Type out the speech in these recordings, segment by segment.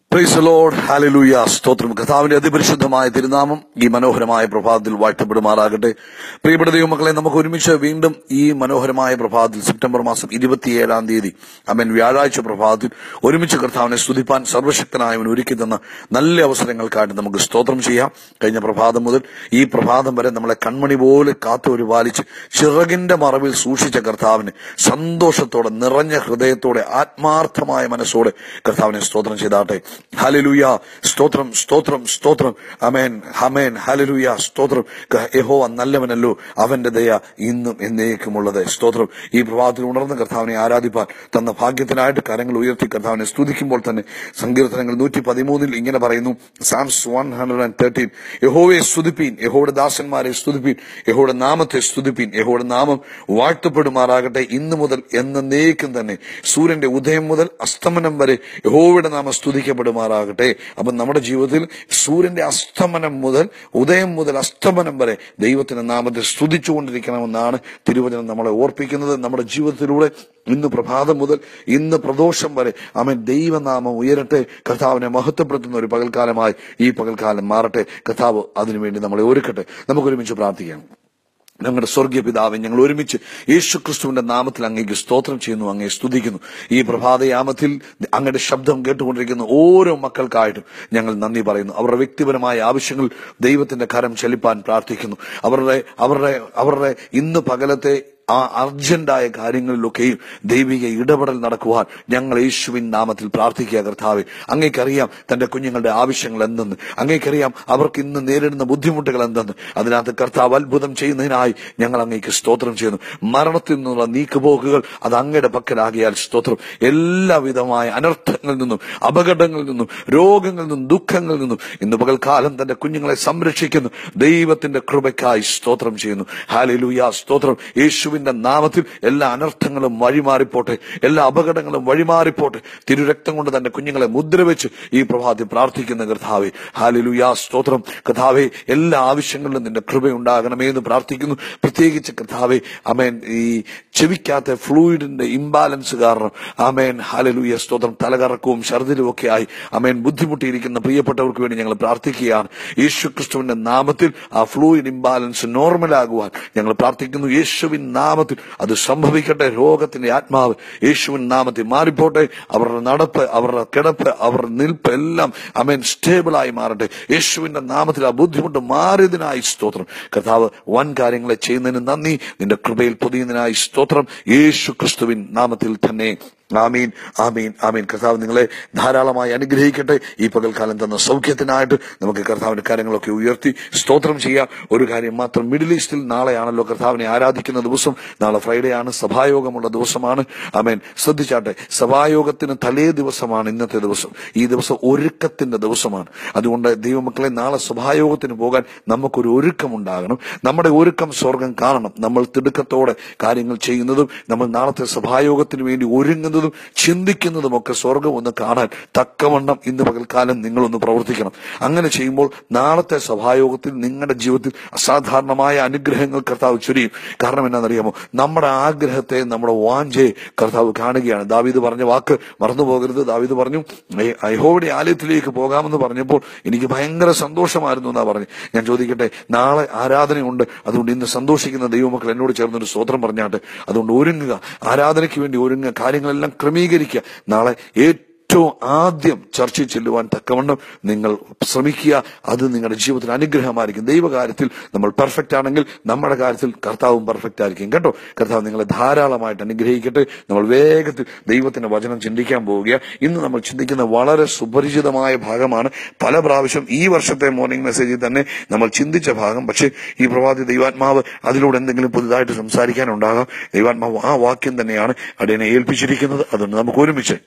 price load hallelujah സ്തോത്രം കർത്താവിന്റെ അതിപരിശുദ്ധമായ തിരുനാമം ഈ മനോഹരമായ പ്രഭാതത്തിൽ വാഴ്ത്തപ്പെടുമാറാകട്ടെ പ്രിയപ്പെട്ട ദൈവമക്കളെ നമുക്ക് ഒരുമിച്ച് വീണ്ടും ഈ മനോഹരമായ പ്രഭാതത്തിൽ സെപ്റ്റംബർ മാസം ഇരുപത്തിയേഴാം തീയതി അമൻ വ്യാഴാഴ്ച പ്രഭാതത്തിൽ ഒരുമിച്ച് കർത്താവിനെ സ്തുതിപ്പാൻ സർവശക്തനായവൻ ഒരുക്കി തന്ന നല്ല അവസരങ്ങൾക്കായിട്ട് നമുക്ക് സ്തോത്രം ചെയ്യാം കഴിഞ്ഞ പ്രഭാതം മുതൽ ഈ പ്രഭാതം വരെ നമ്മളെ കൺമണി പോലെ കാത്തു ഒരുപാലിച്ച് ചിറകിന്റെ മറവിൽ സൂക്ഷിച്ച കർത്താവിന് സന്തോഷത്തോടെ നിറഞ്ഞ ഹൃദയത്തോടെ ആത്മാർത്ഥമായ മനസ്സോടെ കർത്താവിനെ സ്തോത്രം ചെയ്താട്ടെ ഹലലുയ സ്തോത്രം സ്തോത്രം സ്തോത്രം അമേൻ ഹമേൻ ഹലലുയ സ്തോത്രം ക- യഹോവ നല്ലവനല്ലോ അവന്റെ ദയ ഇന്നും എന്നേക്കുമുള്ളത് സ്തോത്രം ഈ പ്രഭാതത്തിൽ ഉണർന്ന കർത്താവിനെ ആരാധിപ്പാൻ തന്ന ഭാഗ്യത്തിനായിട്ട് കരങ്ങൾ ഉയർത്തി കർത്താവിനെ സ്തുതിക്കുമ്പോൾ തന്നെ സങ്കീർത്തനങ്ങൾ നൂറ്റി പതിമൂന്നിൽ ഇങ്ങനെ പറയുന്നു Psalms one hundred and thirteen യഹോവയെ സ്തുതിപ്പീൻ യഹോയുടെ ദാസന്മാരെ സ്തുതിപ്പീൻ യഹോയുടെ നാമത്തെ സ്തുതിപ്പീൻ യഹോയുടെ നാമം വാഴ്ത്തപ്പെടുമാറാകട്ടെ ഇന്നു മുതൽ എന്നേക്കും തന്നെ സൂര്യന്റെ ഉദയം മുതൽ അസ്തമനം വരെ യഹോവയുടെ നാമം സ്തുതിക്കപ്പെടുമാറാകട്ടെ അപ്പം നമ്മുടെ ജീവിതത്തിൽ സൂര്യന്റെ അസ്തമനം മുതൽ ഉദയം മുതൽ അസ്തമനം വരെ ദൈവത്തിന്റെ നാമത്തെ സ്തുതിച്ചുകൊണ്ടിരിക്കണമെന്നാണ് തിരുവചനം നമ്മളെ ഓർപ്പിക്കുന്നത് നമ്മുടെ ജീവിതത്തിലൂടെ ഇന്ന് പ്രഭാതം മുതൽ ഇന്ന് പ്രദോഷം വരെ അവൻ ദൈവനാമം ഉയരട്ടെ കർത്താവിനെ മഹത്വപ്പെടുത്തുന്ന ഒരു പകൽക്കാലമായി ഈ പകൽക്കാലം മാറട്ടെ കർത്താവ് അതിനുവേണ്ടി നമ്മളെ ഒരുക്കട്ടെ നമുക്കൊരുമിച്ച് പ്രാർത്ഥിക്കാം ഞങ്ങളുടെ സ്വർഗീയ പിതാവെ ഞങ്ങൾ ഒരുമിച്ച് യേശു ക്രിസ്തുവിന്റെ നാമത്തിൽ അങ്ങേക്ക് സ്തോത്രം ചെയ്യുന്നു അങ്ങേ സ്തുതിക്കുന്നു ഈ പ്രഭാതയാമത്തിൽ അങ്ങയുടെ ശബ്ദം കേട്ടുകൊണ്ടിരിക്കുന്ന ഓരോ മക്കൾക്കായിട്ടും ഞങ്ങൾ നന്ദി പറയുന്നു അവരുടെ വ്യക്തിപരമായ ആവശ്യങ്ങൾ ദൈവത്തിന്റെ കരം ചലിപ്പാൻ പ്രാർത്ഥിക്കുന്നു അവരുടെ അവരുടെ അവരുടെ ഇന്ന് പകലത്തെ ആ അർജന്റായ കാര്യങ്ങളിലൊക്കെയും ദൈവിക ഇടപെടൽ നടക്കുവാൻ ഞങ്ങൾ യേശുവിൻ നാമത്തിൽ പ്രാർത്ഥിക്കുക കർത്താവെ അങ്ങേക്കറിയാം തന്റെ കുഞ്ഞുങ്ങളുടെ ആവശ്യങ്ങൾ എന്തെന്ന് അങ്ങേക്കറിയാം അവർക്ക് ഇന്ന് നേരിടുന്ന ബുദ്ധിമുട്ടുകൾ എന്തെന്ന് അതിനകത്ത് കർത്താവ് അത്ഭുതം ചെയ്യുന്നതിനായി ഞങ്ങൾ അങ്ങേക്ക് സ്തോത്രം ചെയ്യുന്നു മരണത്തിൽ നിന്നുള്ള നീക്കുപോക്കുകൾ അത് അങ്ങയുടെ പക്കലാകിയാൽ സ്തോത്രം എല്ലാവിധമായ അനർത്ഥങ്ങളിൽ നിന്നും അപകടങ്ങളിൽ നിന്നും രോഗങ്ങളിൽ നിന്നും ദുഃഖങ്ങളിൽ നിന്നും ഇന്ന് പകൽക്കാലം തന്റെ കുഞ്ഞുങ്ങളെ സംരക്ഷിക്കുന്നു ദൈവത്തിന്റെ കൃപയ്ക്കായി സ്തോത്രം ചെയ്യുന്നു ഹാലിലൂയ സ്തോത്രം യേശുവിന്റെ നാമത്തിൽ എല്ലാ അനർത്ഥങ്ങളും വഴിമാറിപ്പോട്ടെ എല്ലാ അപകടങ്ങളും വഴിമാറിപ്പോട്ടെ തിരുരക്തം കൊണ്ട് തന്റെ കുഞ്ഞുങ്ങളെ മുദ്രവെച്ച് ഈ പ്രഭാതി പ്രാർത്ഥിക്കുന്ന കർത്താവെ ഹാലിലുയാ സ്തോത്രം കർത്താവെ എല്ലാ ആവശ്യങ്ങളിലും നിന്റെ കൃപയുണ്ടാകണമേ എന്ന് പ്രാർത്ഥിക്കുന്നു പ്രത്യേകിച്ച് കർത്താവെ അമേൻ ഈ ചെവിക്കാത്ത ഫ്ലൂയിഡിന്റെ ഇംബാലൻസ് കാരണം അമേൻ ഹാലലുയ സ്തോത്രം തലകറക്കവും ഛർദിലും ഒക്കെ ആയി അമേൻ ബുദ്ധിമുട്ടിയിരിക്കുന്ന പ്രിയപ്പെട്ടവർക്ക് വേണ്ടി ഞങ്ങൾ പ്രാർത്ഥിക്കുകയാണ് യേശു ക്രിസ്തുവിന്റെ നാമത്തിൽ ആ ഫ്ലൂയിഡ് ഇംബാലൻസ് നോർമലാകുവാൻ ഞങ്ങൾ പ്രാർത്ഥിക്കുന്നു യേശുവിൻ നാമത്തിൽ അത് സംഭവിക്കട്ടെ രോഗത്തിന്റെ ആത്മാവ് യേശുവിൻ നാമത്തിൽ മാറിപ്പോട്ടെ അവരുടെ നടപ്പ് അവരുടെ കിടപ്പ് അവരുടെ നിൽപ്പ് എല്ലാം അമേൻ സ്റ്റേബിളായി മാറട്ടെ യേശുവിന്റെ നാമത്തിൽ ആ ബുദ്ധിമുട്ട് മാറിയതിനായി സ്തോത്രം കർത്താവ് വൻ കാര്യങ്ങളെ ചെയ്യുന്നതിന് നന്ദി നിന്റെ കൃപയിൽ പൊതിയുന്നതിനായി സ്തോത്രം യേശു ക്രിസ്തുവിൻ നാമത്തിൽ തന്നെ ആമീൻ ആമീൻ ആമീൻ കർത്താവ് നിങ്ങളെ ധാരാളമായി അനുഗ്രഹിക്കട്ടെ ഈ പകൽക്കാലം തന്ന സൗഖ്യത്തിനായിട്ട് നമുക്ക് കർത്താവിന്റെ കാര്യങ്ങളൊക്കെ ഉയർത്തി സ്തോത്രം ചെയ്യാം ഒരു കാര്യം മാത്രം മിഡിൽ ഈസ്റ്റിൽ നാളെയാണല്ലോ കർത്താവിനെ ആരാധിക്കുന്ന ദിവസം നാളെ ഫ്രൈഡേ ആണ് സഭായോഗമുള്ള ദിവസമാണ് ആമേൻ ശ്രദ്ധിച്ചാട്ടെ സഭായോഗത്തിന് തലേ ദിവസമാണ് ഇന്നത്തെ ദിവസം ഈ ദിവസം ഒരുക്കത്തിന്റെ ദിവസമാണ് അതുകൊണ്ട് ദൈവമക്കളെ നാളെ സഭായോഗത്തിന് പോകാൻ നമുക്കൊരു ഒരുക്കമുണ്ടാകണം നമ്മുടെ ഒരുക്കം സ്വർഗം കാണണം നമ്മൾ തിടുക്കത്തോടെ കാര്യങ്ങൾ ചെയ്യുന്നതും നമ്മൾ നാളത്തെ സഭായോഗത്തിന് വേണ്ടി ഒരുങ്ങുന്നതും ചിന്തിക്കുന്നതും ഒക്കെ സ്വർഗം ഒന്ന് കാണാൻ തക്കവണ്ണം ഇന്ന് പകൽക്കാലം നിങ്ങളൊന്ന് പ്രവർത്തിക്കണം അങ്ങനെ ചെയ്യുമ്പോൾ നാളത്തെ സഭായോഗത്തിൽ നിങ്ങളുടെ ജീവിതത്തിൽ അസാധാരണമായ അനുഗ്രഹങ്ങൾ കർത്താവ് ചൊരിയും കാരണം എന്നാണെന്നറിയാമോ നമ്മുടെ ആഗ്രഹത്തെ നമ്മുടെ വാഞ്ചയെ കർത്താവ് കാണുകയാണ് ദാവീദ് പറഞ്ഞ വാക്ക് മറന്നു പോകരുത് ദാവീദ് പറഞ്ഞു "ഏ- യഹോവയുടെ ആലയത്തിലേക്ക് പോകാമെന്ന് പറഞ്ഞപ്പോൾ എനിക്ക് ഭയങ്കര സന്തോഷമായിരുന്നു എന്നാ പറഞ്ഞു ഞാൻ ചോദിക്കട്ടെ നാളെ ആരാധനയുണ്ട് അതുകൊണ്ട് ഇന്ന് സന്തോഷിക്കുന്ന ദൈവമക്കൾ എന്നോട് ചേർന്നൊരു സ്തോത്രം പറഞ്ഞാട്ട് അതുകൊണ്ട് ഒരുങ്ങുക ആരാധനയ്ക്ക് വേണ്ടി ഒരുങ്ങുക കാര്യങ്ങളെല്ലാം ക്രമീകരിക്കുക നാളെ ഏറ്റവും ആദ്യം ചർച്ചയിൽ ചെല്ലുവാൻ തക്കവണ്ണം നിങ്ങൾ ശ്രമിക്കുക അത് നിങ്ങളുടെ ജീവിതത്തിൽ അനുഗ്രഹമായിരിക്കും ദൈവകാര്യത്തിൽ നമ്മൾ പെർഫെക്റ്റ് ആണെങ്കിൽ നമ്മുടെ കാര്യത്തിൽ കർത്താവും പെർഫെക്റ്റ് ആയിരിക്കും കേട്ടോ കർത്താവ് നിങ്ങളെ ധാരാളമായിട്ട് അനുഗ്രഹിക്കട്ടെ നമ്മൾ വേഗത്തിൽ ദൈവത്തിന്റെ വചനം ചിന്തിക്കാൻ പോവുക ഇന്ന് നമ്മൾ ചിന്തിക്കുന്ന വളരെ സുപരിചിതമായ ഭാഗമാണ് പല പ്രാവശ്യം ഈ വർഷത്തെ മോർണിംഗ് മെസ്സേജിൽ തന്നെ നമ്മൾ ചിന്തിച്ച ഭാഗം പക്ഷേ ഈ പ്രഭാതി ദൈവാത്മാവ് അതിലൂടെ എന്തെങ്കിലും പുതുതായിട്ട് സംസാരിക്കാനുണ്ടാകാം ദൈവാത്മാവ് ആ വാക്യം തന്നെയാണ് അടിയനെ ഏൽപ്പിച്ചിരിക്കുന്നത് അതുകൊണ്ട് നമുക്ക് ഒരുമിച്ച്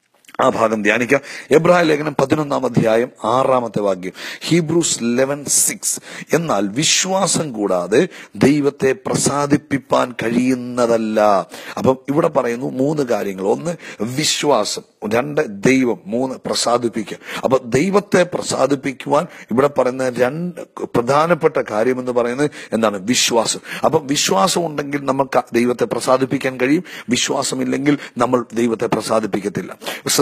ആ ഭാഗം ധ്യാനിക്കാം എബ്രാഹിം ലേഖനം പതിനൊന്നാം അധ്യായം ആറാമത്തെ വാക്യം ഹീബ്രൂസ് ലെവൻ സിക്സ് എന്നാൽ വിശ്വാസം കൂടാതെ ദൈവത്തെ പ്രസാദിപ്പിപ്പാൻ കഴിയുന്നതല്ല അപ്പം ഇവിടെ പറയുന്നു മൂന്ന് കാര്യങ്ങൾ ഒന്ന് വിശ്വാസം രണ്ട് ദൈവം മൂന്ന് പ്രസാദിപ്പിക്കുക അപ്പൊ ദൈവത്തെ പ്രസാദിപ്പിക്കുവാൻ ഇവിടെ പറയുന്ന രണ്ട് പ്രധാനപ്പെട്ട കാര്യം എന്ന് പറയുന്നത് എന്താണ് വിശ്വാസം അപ്പൊ വിശ്വാസം ഉണ്ടെങ്കിൽ നമുക്ക് ദൈവത്തെ പ്രസാദിപ്പിക്കാൻ കഴിയും വിശ്വാസമില്ലെങ്കിൽ നമ്മൾ ദൈവത്തെ പ്രസാദിപ്പിക്കത്തില്ല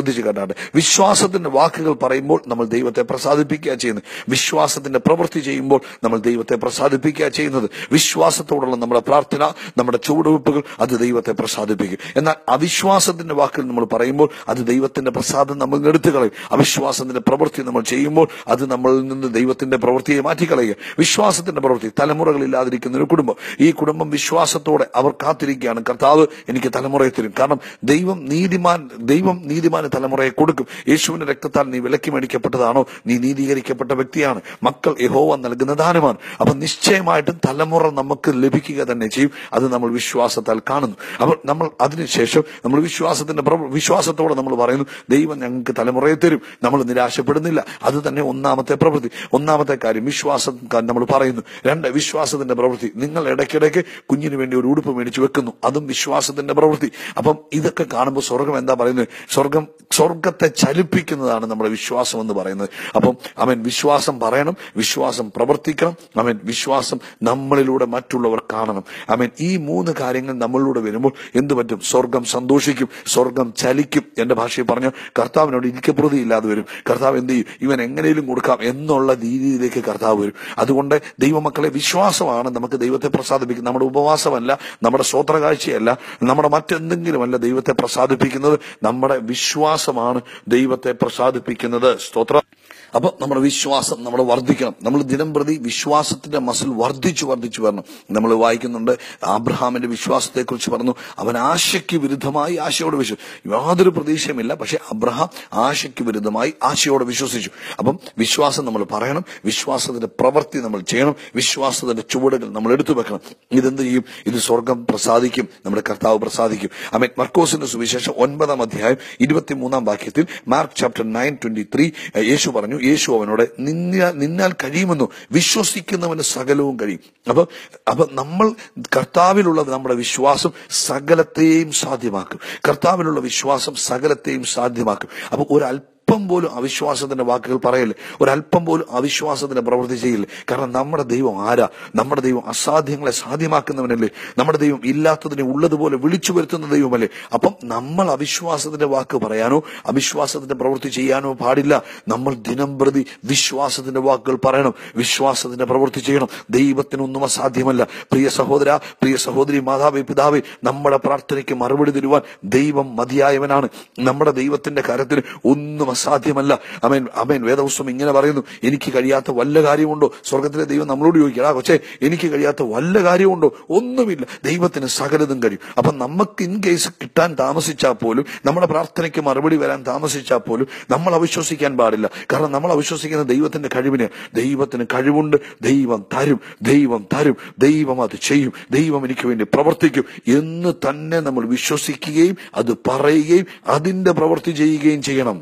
ശ്രദ്ധിച്ചു കേട്ടാട്ടെ വിശ്വാസത്തിന്റെ വാക്കുകൾ പറയുമ്പോൾ നമ്മൾ ദൈവത്തെ പ്രസാദിപ്പിക്കുക ചെയ്യുന്നത് വിശ്വാസത്തിന്റെ പ്രവൃത്തി ചെയ്യുമ്പോൾ നമ്മൾ ദൈവത്തെ പ്രസാദിപ്പിക്കുക ചെയ്യുന്നത് വിശ്വാസത്തോടുള്ള നമ്മുടെ പ്രാർത്ഥന നമ്മുടെ ചുവടുവെപ്പുകൾ അത് ദൈവത്തെ പ്രസാദിപ്പിക്കും എന്നാൽ അവിശ്വാസത്തിന്റെ വാക്കുകൾ നമ്മൾ പറയുമ്പോൾ അത് ദൈവത്തിന്റെ പ്രസാദം നമ്മൾ എടുത്തു കളയും അവിശ്വാസത്തിന്റെ പ്രവൃത്തി നമ്മൾ ചെയ്യുമ്പോൾ അത് നമ്മളിൽ നിന്ന് ദൈവത്തിന്റെ പ്രവൃത്തിയെ മാറ്റിക്കളയുക വിശ്വാസത്തിന്റെ പ്രവൃത്തി തലമുറകളില്ലാതിരിക്കുന്ന ഒരു കുടുംബം ഈ കുടുംബം വിശ്വാസത്തോടെ അവർ കാത്തിരിക്കുകയാണ് കർത്താവ് എനിക്ക് തലമുറയെ തരും കാരണം ദൈവം നീതിമാൻ ദൈവം നീതിമാന് തലമുറയെ കൊടുക്കും യേശുവിന്റെ രക്തത്താൽ നീ വിലക്കി മേടിക്കപ്പെട്ടതാണോ നീ നീതീകരിക്കപ്പെട്ട വ്യക്തിയാണ് മക്കൾ യഹോവ നൽകുന്ന ദാനമാണ് അപ്പൊ നിശ്ചയമായിട്ടും തലമുറ നമുക്ക് ലഭിക്കുക തന്നെ ചെയ്യും അത് നമ്മൾ വിശ്വാസത്താൽ കാണുന്നു അപ്പോൾ നമ്മൾ അതിനുശേഷം നമ്മൾ വിശ്വാസത്തിന്റെ പ്രവ- വിശ്വാസത്തോടെ നമ്മൾ പറയുന്നു ദൈവം ഞങ്ങൾക്ക് തലമുറയെ തരും നമ്മൾ നിരാശപ്പെടുന്നില്ല അത് തന്നെ ഒന്നാമത്തെ പ്രവൃത്തി ഒന്നാമത്തെ കാര്യം വിശ്വാസം ക- നമ്മൾ പറയുന്നു രണ്ട് വിശ്വാസത്തിന്റെ പ്രവൃത്തി നിങ്ങൾ ഇടയ്ക്കിടയ്ക്ക് കുഞ്ഞിന് വേണ്ടി ഒരു ഉടുപ്പ് മേടിച്ചു വെക്കുന്നു അതും വിശ്വാസത്തിന്റെ പ്രവൃത്തി അപ്പം ഇതൊക്കെ കാണുമ്പോൾ സ്വർഗം എന്താ പറയുന്നത് സ്വർഗം സ്വർഗത്തെ ചലിപ്പിക്കുന്നതാണ് നമ്മുടെ വിശ്വാസം എന്ന് പറയുന്നത് അപ്പം അവൻ വിശ്വാസം പറയണം വിശ്വാസം പ്രവർത്തിക്കണം അവൻ വിശ്വാസം നമ്മളിലൂടെ മറ്റുള്ളവർ കാണണം അവൻ ഈ മൂന്ന് കാര്യങ്ങൾ നമ്മളിലൂടെ വരുമ്പോൾ എന്ത് പറ്റും സ്വർഗം സന്തോഷിക്കും സ്വർഗം ചലിക്കും എന്റെ ഭാഷയിൽ പറഞ്ഞ കർത്താവിനോട് ഇരിക്കപ്രതി ഇല്ലാതെ വരും കർത്താവ് എന്ത് ചെയ്യും ഇവൻ എങ്ങനെയും കൊടുക്കാം എന്നുള്ള രീതിയിലേക്ക് കർത്താവ് വരും അതുകൊണ്ട് ദൈവമക്കളെ വിശ്വാസമാണ് നമുക്ക് ദൈവത്തെ പ്രസാദിപ്പിക്കുന്നത് നമ്മുടെ ഉപവാസമല്ല നമ്മുടെ സ്വോത്രകാഴ്ചയല്ല നമ്മുടെ മറ്റെന്തെങ്കിലുമല്ല ദൈവത്തെ പ്രസാദിപ്പിക്കുന്നത് നമ്മുടെ വിശ്വാസമാണ് ദൈവത്തെ പ്രസാദിപ്പിക്കുന്നത് സ്തോത്ര അപ്പൊ നമ്മുടെ വിശ്വാസം നമ്മൾ വർദ്ധിക്കണം നമ്മൾ ദിനം പ്രതി വിശ്വാസത്തിന്റെ മസിൽ വർദ്ധിച്ചു വർദ്ധിച്ചു വരണം നമ്മൾ വായിക്കുന്നുണ്ട് അബ്രഹാമിന്റെ വിശ്വാസത്തെ കുറിച്ച് പറഞ്ഞു അവൻ ആശയ്ക്ക് വിരുദ്ധമായി ആശയോട് വിശ്വസിച്ചു യാതൊരു പ്രതീക്ഷയുമില്ല പക്ഷെ അബ്രഹാം ആശയ്ക്ക് വിരുദ്ധമായി ആശയോടെ വിശ്വസിച്ചു അപ്പം വിശ്വാസം നമ്മൾ പറയണം വിശ്വാസത്തിന്റെ പ്രവൃത്തി നമ്മൾ ചെയ്യണം വിശ്വാസത്തിന്റെ ചുവടുകൾ നമ്മൾ എടുത്തു വെക്കണം ഇതെന്ത് ചെയ്യും ഇത് സ്വർഗം പ്രസാദിക്കും നമ്മുടെ കർത്താവ് പ്രസാദിക്കും അമേൻ മർക്കോസിന്റെ സുവിശേഷം ഒൻപതാം അധ്യായം ഇരുപത്തിമൂന്നാം വാക്യത്തിൽ Mark chapter nine twenty three Yesu പറഞ്ഞു യേശു അവനോട് നിന്നാൽ നിന്നാൽ കഴിയുമെന്നു വിശ്വസിക്കുന്നവന് സകലവും കഴിയും അപ്പൊ അപ്പൊ നമ്മൾ കർത്താവിലുള്ള നമ്മുടെ വിശ്വാസം സകലത്തെയും സാധ്യമാക്കും കർത്താവിലുള്ള വിശ്വാസം സകലത്തെയും സാധ്യമാക്കും അപ്പൊ ഒരു അല്പം പോലും അവിശ്വാസത്തിന്റെ വാക്കുകൾ പറയല്ലേ ഒരല്പം പോലും അവിശ്വാസത്തിന്റെ പ്രവൃത്തി ചെയ്യില്ലേ കാരണം നമ്മുടെ ദൈവം ആരാ നമ്മുടെ ദൈവം അസാധ്യങ്ങളെ സാധ്യമാക്കുന്നവനല്ലേ നമ്മുടെ ദൈവം ഇല്ലാത്തതിനെ ഉള്ളതുപോലെ വിളിച്ചു വരുത്തുന്ന ദൈവമല്ലേ അപ്പം നമ്മൾ അവിശ്വാസത്തിന്റെ വാക്ക് പറയാനോ അവിശ്വാസത്തിന്റെ പ്രവൃത്തി ചെയ്യാനോ പാടില്ല നമ്മൾ ദിനം പ്രതി വിശ്വാസത്തിന്റെ വാക്കുകൾ പറയണം വിശ്വാസത്തിന്റെ പ്രവൃത്തി ചെയ്യണം ദൈവത്തിനൊന്നും അസാധ്യമല്ല പ്രിയ സഹോദര പ്രിയ സഹോദരി മാതാവേ പിതാവേ നമ്മുടെ പ്രാർത്ഥനയ്ക്ക് മറുപടി തരുവാൻ ദൈവം മതിയായവനാണ് നമ്മുടെ ദൈവത്തിന്റെ കാര്യത്തിന് ഒന്നും അസാധ്യമല്ല അമേൻ അമേൻ വേദപുസ്തകം ഇങ്ങനെ പറയുന്നു എനിക്ക് കഴിയാത്ത വല്ല കാര്യമുണ്ടോ സ്വർഗത്തിലെ ദൈവം നമ്മളോട് ചോദിക്കുക കൊച്ചേ എനിക്ക് കഴിയാത്ത വല്ല കാര്യമുണ്ടോ ഒന്നുമില്ല ദൈവത്തിന് സകലതും കഴിയും അപ്പൊ നമുക്ക് ഇൻ കേസ് കിട്ടാൻ താമസിച്ചാൽ പോലും നമ്മുടെ പ്രാർത്ഥനയ്ക്ക് മറുപടി വരാൻ താമസിച്ചാൽ പോലും നമ്മൾ അവിശ്വസിക്കാൻ പാടില്ല കാരണം നമ്മൾ അവിശ്വസിക്കുന്ന ദൈവത്തിന്റെ കഴിവിന് ദൈവത്തിന് കഴിവുണ്ട് ദൈവം തരും ദൈവം തരും ദൈവം അത് ചെയ്യും ദൈവം എനിക്ക് വേണ്ടി പ്രവർത്തിക്കും എന്ന് തന്നെ നമ്മൾ വിശ്വസിക്കുകയും അത് പറയുകയും അതിന്റെ പ്രവൃത്തി ചെയ്യുകയും ചെയ്യണം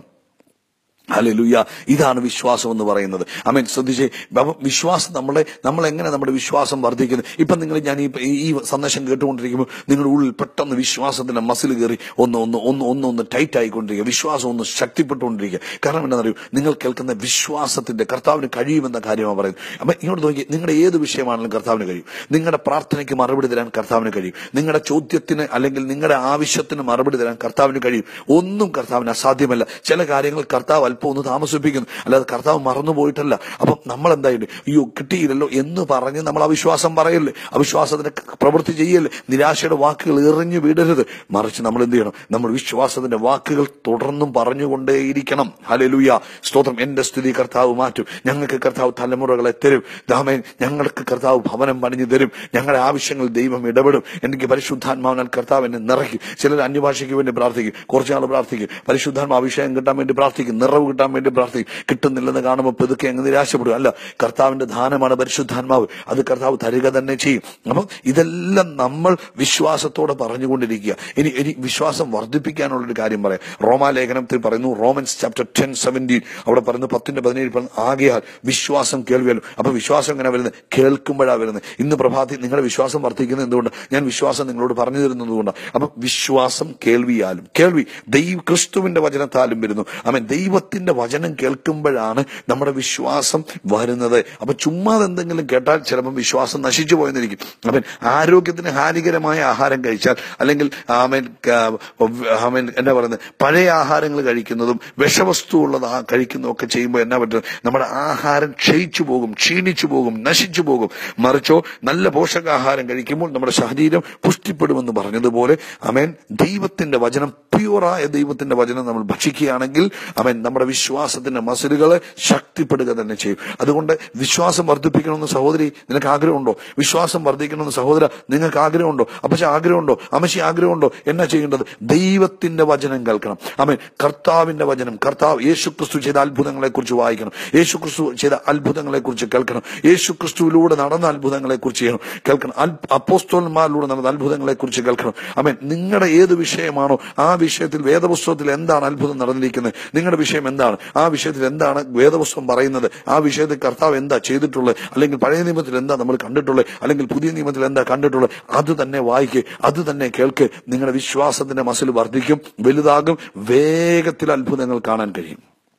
ഹല്ലേലൂയ ഇതാണ് വിശ്വാസം എന്ന് പറയുന്നത് അമേൻ ശ്രദ്ധിച്ചേ അപ്പൊ വിശ്വാസം നമ്മളെ നമ്മൾ എങ്ങനെ നമ്മുടെ വിശ്വാസം വർദ്ധിക്കുന്നത് ഇപ്പം നിങ്ങൾ ഞാൻ ഈ ഈ സന്ദേശം കേട്ടുകൊണ്ടിരിക്കുമ്പോൾ നിങ്ങളുടെ ഉള്ളിൽ പെട്ടെന്ന് വിശ്വാസത്തിന്റെ മസിൽ കയറി ഒന്ന് ഒന്ന് ഒന്ന് ഒന്ന് ഒന്ന് ടൈറ്റ് ആയിക്കൊണ്ടിരിക്കുക വിശ്വാസം ഒന്ന് ശക്തിപ്പെട്ടുകൊണ്ടിരിക്കുക കാരണം എന്താണെന്നറിയോ നിങ്ങൾ കേൾക്കുന്ന വിശ്വാസത്തിന്റെ കർത്താവിന് കഴിയുമെന്ന കാര്യമാണ് പറയുന്നത് അപ്പൊ ഇങ്ങോട്ട് നോക്കി നിങ്ങളുടെ ഏത് വിഷയമാണെങ്കിലും കർത്താവിന് കഴിയും നിങ്ങളുടെ പ്രാർത്ഥനയ്ക്ക് മറുപടി തരാൻ കർത്താവിന് കഴിയും നിങ്ങളുടെ ചോദ്യത്തിന് അല്ലെങ്കിൽ നിങ്ങളുടെ ആവശ്യത്തിന് മറുപടി തരാൻ കർത്താവിന് കഴിയും ഒന്നും കർത്താവിന് അസാധ്യമല്ല ചില കാര്യങ്ങൾ കർത്താവ് അല്പം ഒന്ന് താമസിപ്പിക്കുന്നു അല്ലാതെ കർത്താവ് മറന്നുപോയിട്ടല്ല അപ്പം നമ്മൾ എന്തായിട്ട് അയ്യോ കിട്ടിയില്ലല്ലോ എന്ന് പറഞ്ഞ് നമ്മൾ അവിശ്വാസം പറയല്ലേ അവിശ്വാസത്തിന് പ്രവൃത്തി ചെയ്യല്ലേ നിരാശയുടെ വാക്കുകൾ എറിഞ്ഞു വിടരുത് മറിച്ച് നമ്മൾ എന്ത് ചെയ്യണം നമ്മൾ വിശ്വാസത്തിന്റെ വാക്കുകൾ തുടർന്നും പറഞ്ഞുകൊണ്ടേയിരിക്കണം ഹലലുയ സ്തോത്രം എന്റെ സ്ഥിതി കർത്താവ് മാറ്റും ഞങ്ങൾക്ക് കർത്താവ് തലമുറകളെ തരും ദാമേൻ ഞങ്ങൾക്ക് കർത്താവ് ഭവനം പണിഞ്ഞു തരും ഞങ്ങളുടെ ആവശ്യങ്ങൾ ദൈവം ഇടപെടും എനിക്ക് പരിശുദ്ധാത്മാവിനാൽ കർത്താവ് എന്നെ നിറയ്ക്കും ചിലർ അന്യഭാഷയ്ക്ക് വേണ്ടി പ്രാർത്ഥിക്കും കുറച്ചാൾ പ്രാർത്ഥിക്കും പരിശുദ്ധാത്മ അഭിഷേകം കിട്ടാൻ വേണ്ടി പ്രാർത്ഥിക്കും നിറവ് കിട്ടാൻ വേണ്ടി പ്രാർത്ഥിക്കും കിട്ടുന്നില്ലെന്ന് കാണുമ്പോൾ പെതുക്കെ അങ്ങ് നിരാശപ്പെടും അല്ല കർത്താവിന്റെ ദാനമാണ് പരിശുദ്ധാത്മാവ് അത് കർത്താവ് തരിക തന്നെ ചെയ്യും അപ്പം ഇതെല്ലാം നമ്മൾ വിശ്വാസത്തോടെ പറഞ്ഞുകൊണ്ടിരിക്കുക ഇനി ഇനി വിശ്വാസം വർദ്ധിപ്പിക്കാനുള്ള ഒരു കാര്യം പറയാം റോമാലേഖനത്തിൽ പറയുന്നു റോമൻസ് ചാപ്റ്റർ ടെൻ സെവൻറ്റീൻ അവിടെ പറയുന്നു പത്തിന്റെ പതിനേഴ് പറയുന്നു ആകയാൽ വിശ്വാസം കേൾവിയല്ലോ അപ്പൊ വിശ്വാസം എങ്ങനെ വരുന്നത് കേൾക്കുമ്പോഴാണ് വരുന്നത് ഇന്ന് പ്രഭാതി നിങ്ങളുടെ വിശ്വാസം വർദ്ധിക്കുന്നത് എന്തുകൊണ്ട് ഞാൻ വിശ്വാസം നിങ്ങളോട് പറഞ്ഞു തരുന്നത് കൊണ്ടാണ് അപ്പൊ വിശ്വാസം കേൾവിയാലും കേൾവി ദൈവ ക്രിസ്തുവിന്റെ വചനത്താലും വരുന്നു അവൻ ദൈവത്തെ ദൈവത്തിന്റെ വചനം കേൾക്കുമ്പോഴാണ് നമ്മുടെ വിശ്വാസം വരുന്നത് അപ്പൊ ചുമ്മാതെ എന്തെങ്കിലും കേട്ടാൽ ചിലപ്പോൾ വിശ്വാസം നശിച്ചു പോയെന്നിരിക്കും അവൻ ആരോഗ്യത്തിന് ഹാനികരമായ ആഹാരം കഴിച്ചാൽ അല്ലെങ്കിൽ ആമൻ ആമൻ എന്നാ പറയുന്നത് പഴയ ആഹാരങ്ങൾ കഴിക്കുന്നതും വിഷവസ്തു ഉള്ളത് ആ കഴിക്കുന്നതും ഒക്കെ ചെയ്യുമ്പോൾ എന്നാ പറ്റും നമ്മുടെ ആഹാരം ക്ഷയിച്ചു പോകും ക്ഷീണിച്ചു പോകും നശിച്ചു പോകും മറിച്ചോ നല്ല പോഷകാഹാരം കഴിക്കുമ്പോൾ നമ്മുടെ ശരീരം പുഷ്ടിപ്പെടുമെന്ന് പറഞ്ഞതുപോലെ അമേൻ ദൈവത്തിന്റെ വചനം പ്യൂറായ ദൈവത്തിന്റെ വചനം നമ്മൾ ഭക്ഷിക്കുകയാണെങ്കിൽ അവൻ നമ്മുടെ വിശ്വാസത്തിന്റെ മസിലുകളെ ശക്തിപ്പെടുക തന്നെ ചെയ്യും അതുകൊണ്ട് വിശ്വാസം വർദ്ധിപ്പിക്കണമെന്ന് സഹോദരി നിനക്ക് ആഗ്രഹമുണ്ടോ വിശ്വാസം വർദ്ധിക്കണമെന്ന് സഹോദര നിങ്ങൾക്ക് ആഗ്രഹമുണ്ടോ അപ്പച്ച ആഗ്രഹമുണ്ടോ അമ്മശി ആഗ്രഹമുണ്ടോ എന്നാ ചെയ്യേണ്ടത് ദൈവത്തിന്റെ വചനം കേൾക്കണം അമേൻ കർത്താവിന്റെ വചനം കർത്താവ് യേശു ക്രിസ്തു ചെയ്ത അത്ഭുതങ്ങളെ കുറിച്ച് വായിക്കണം യേശു ക്രിസ്തു ചെയ്ത അത്ഭുതങ്ങളെ കുറിച്ച് കേൾക്കണം യേശു ക്രിസ്തുവിലൂടെ നടന്ന അത്ഭുതങ്ങളെ കുറിച്ച് ചെയ്യണം കേൾക്കണം അൽ- അപ്പോസ്തലന്മാരിലൂടെ നടന്ന അത്ഭുതങ്ങളെ കുറിച്ച് കേൾക്കണം അമേൻ നിങ്ങളുടെ ഏത് വിഷയമാണോ ആ വിഷയത്തിൽ വേദപുസ്തകത്തിൽ എന്താണ് അത്ഭുതം നടന്നിരിക്കുന്നത് നിങ്ങളുടെ വിഷയം എന്താണ് ആ വിഷയത്തിൽ എന്താണ് വേദപുസ്തകം പറയുന്നത് ആ വിഷയത്തിൽ കർത്താവ് എന്താ ചെയ്തിട്ടുള്ളത് അല്ലെങ്കിൽ പഴയ നിയമത്തിൽ എന്താ നമ്മൾ കണ്ടിട്ടുള്ളത് അല്ലെങ്കിൽ പുതിയ നിയമത്തിൽ എന്താ കണ്ടിട്ടുള്ളത് അത് തന്നെ വായിക്കുക അത് തന്നെ കേൾക്ക് നിങ്ങളുടെ വിശ്വാസത്തിന്റെ മസിൽ വർദ്ധിക്കും വലുതാകും വേഗത്തിൽ അത്ഭുതങ്ങൾ കാണാൻ കഴിയും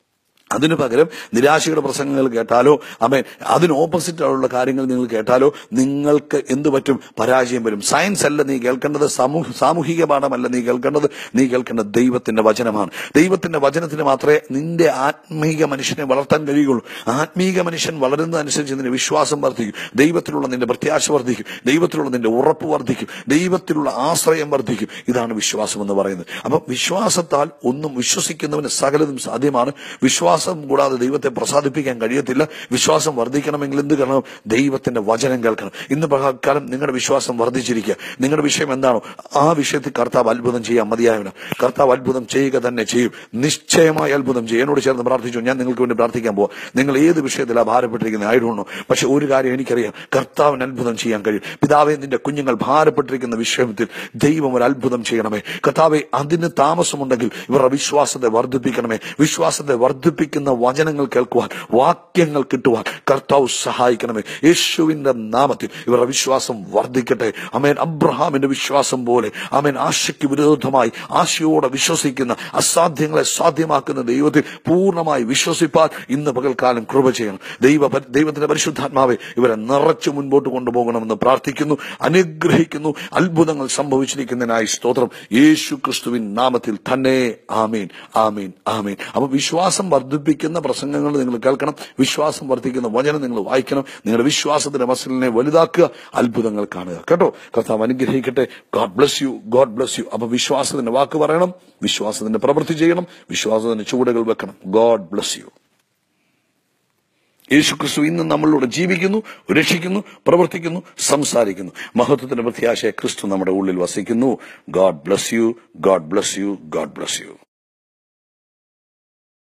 അതിനു പകരം നിരാശയുടെ പ്രസംഗങ്ങൾ കേട്ടാലോ അമേ അതിന് ഓപ്പോസിറ്റ് ആയുള്ള കാര്യങ്ങൾ നിങ്ങൾ കേട്ടാലോ നിങ്ങൾക്ക് എന്തു പറ്റും പരാജയം വരും സയൻസ് അല്ല നീ കേൾക്കേണ്ടത് സമൂഹ സാമൂഹിക പാഠമല്ല നീ കേൾക്കേണ്ടത് നീ കേൾക്കേണ്ടത് ദൈവത്തിന്റെ വചനമാണ് ദൈവത്തിന്റെ വചനത്തിന് മാത്രമേ നിന്റെ ആത്മീക മനുഷ്യനെ വളർത്താൻ കഴിയുള്ളൂ ആത്മീക മനുഷ്യൻ വളരുന്നതനുസരിച്ച് നിന്റെ വിശ്വാസം വർദ്ധിക്കും ദൈവത്തിലുള്ള നിന്റെ പ്രത്യാശ വർദ്ധിക്കും ദൈവത്തിലുള്ള നിന്റെ ഉറപ്പ് വർദ്ധിക്കും ദൈവത്തിലുള്ള ആശ്രയം വർദ്ധിക്കും ഇതാണ് വിശ്വാസം എന്ന് പറയുന്നത് അപ്പം വിശ്വാസത്താൽ ഒന്നും വിശ്വസിക്കുന്നവന് സകലതും സാധ്യമാണ് വിശ്വാസം കൂടാതെ ദൈവത്തെ പ്രസാദിപ്പിക്കാൻ കഴിയത്തില്ല വിശ്വാസം വർദ്ധിക്കണമെങ്കിൽ എന്ത് ചെയ്യണം ദൈവത്തിന്റെ വചനം കേൾക്കണം ഇന്ന് പകൽക്കാലം നിങ്ങളുടെ വിശ്വാസം വർദ്ധിച്ചിരിക്കുക നിങ്ങളുടെ വിഷയം എന്താണോ ആ വിഷയത്തിൽ കർത്താവ് അത്ഭുതം ചെയ്യാൻ മതിയായവന് കർത്താവ് അത്ഭുതം ചെയ്യുക തന്നെ ചെയ്യും നിശ്ചയമായി അത്ഭുതം ചെയ്യും എന്നോട് ചേർന്ന് പ്രാർത്ഥിച്ചു ഞാൻ നിങ്ങൾക്ക് വേണ്ടി പ്രാർത്ഥിക്കാൻ പോവാം നിങ്ങൾ ഏത് വിഷയത്തിലാണ് ഭാരപ്പെട്ടിരിക്കുന്നത് ആയിടുന്നു പക്ഷെ ഒരു കാര്യം എനിക്കറിയാം കർത്താവിന് അത്ഭുതം ചെയ്യാൻ കഴിയും പിതാവെ നിന്റെ കുഞ്ഞുങ്ങൾ ഭാരപ്പെട്ടിരിക്കുന്ന വിഷയത്തിൽ ദൈവം ഒരു അത്ഭുതം ചെയ്യണമേ കർത്താവെ അതിന് താമസമുണ്ടെങ്കിൽ ഇവരുടെ വിശ്വാസത്തെ വർദ്ധിപ്പിക്കണമേ വിശ്വാസത്തെ വർദ്ധിപ്പിക്കുന്ന വചനങ്ങൾ കേൾക്കുവാൻ വാക്യങ്ങൾ കിട്ടുവാൻ കർത്താവ് സഹായിക്കണമേ യേശുവിന്റെ നാമത്തിൽ ഇവരുടെ വിശ്വാസം വർദ്ധിക്കട്ടെ അമേൻ അബ്രഹാമിന്റെ വിശ്വാസം പോലെ അമേൻ ആശയ്ക്ക് വിരോധമായി ആശയോടെ വിശ്വസിക്കുന്ന അസാധ്യങ്ങളെ സാധ്യമാക്കുന്ന ദൈവത്തിൽ പൂർണ്ണമായി വിശ്വസിപ്പാൻ ഇന്ന് പകൽക്കാലം കൃപ ചെയ്യണം ദൈവ ദൈവത്തിന്റെ പരിശുദ്ധാത്മാവെ ഇവരെ നിറച്ചു മുൻപോട്ട് കൊണ്ടുപോകണമെന്ന് പ്രാർത്ഥിക്കുന്നു അനുഗ്രഹിക്കുന്നു അത്ഭുതങ്ങൾ സംഭവിച്ചിരിക്കുന്നതിനായി സ്തോത്രം യേശു ക്രിസ്തുവിൻ നാമത്തിൽ തന്നെ ആമീൻ ആമീൻ ആമീൻ അപ്പൊ വിശ്വാസം വർദ്ധിപ്പിക്കുന്ന പ്രസംഗങ്ങൾ നിങ്ങൾ കേൾക്കണം വിശ്വാസം വർദ്ധിക്കുന്ന വചനം നിങ്ങൾ വായിക്കണം നിങ്ങളുടെ വിശ്വാസത്തിന്റെ മസിലിനെ വലുതാക്കുക അത്ഭുതങ്ങൾ കാണുക കേട്ടോ കർത്താവ് അനുഗ്രഹിക്കട്ടെ God bless you God bless you അപ്പൊ വിശ്വാസത്തിന്റെ വാക്ക് പറയണം വിശ്വാസത്തിന്റെ പ്രവൃത്തി ചെയ്യണം വിശ്വാസത്തിന്റെ ചുവടുകൾ വെക്കണം ഗോഡ് ബ്ലസ് യു യേശുക്രിസ്തു ഇന്ന് നമ്മളിലൂടെ ജീവിക്കുന്നു രക്ഷിക്കുന്നു പ്രവർത്തിക്കുന്നു സംസാരിക്കുന്നു മഹത്വത്തിന്റെ പ്രത്യാശയെ ക്രിസ്തു നമ്മുടെ ഉള്ളിൽ വസിക്കുന്നു God bless you God bless you God bless U